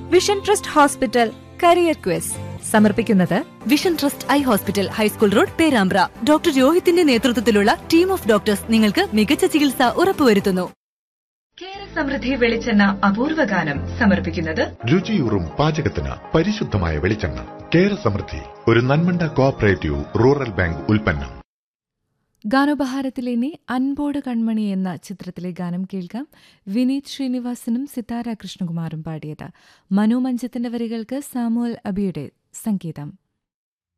vision trust hospital career quiz സമർപ്പിക്കുന്നത് vision trust eye hospital high school road Perambra doctor രോഹിത്തിന്റെ നേതൃത്വത്തിലുള്ള team of doctors നിങ്ങൾക്ക് മികച്ച ചികിത്സ ഉറപ്പുവരുത്തുന്നു കേര സമൃദ്ധി വെളിച്ചെണ്ണ അപൂർവ ഗാനം സമർപ്പിക്കുന്നത് രുചിയൂറും പാചകത്തിന് പരിശുദ്ധമായ വെളിച്ചെണ്ണ കേര സമൃദ്ധി ഒരു നന്മണ്ട കോഓപ്പറേറ്റീവ് റൂറൽ ബാങ്ക് ഉൽപ്പന്നം ഗാനോപഹാരത്തിലെ ഇനി അൻപോട് കൺമണി എന്ന ചിത്രത്തിലെ ഗാനം കേൾക്കാം വിനീത് ശ്രീനിവാസനും സിതാര കൃഷ്ണകുമാറും പാടിയത് മനു മഞ്ചത്തിന്റെ വരികൾക്ക് സാമുവൽ അബിയുടെ സംഗീതം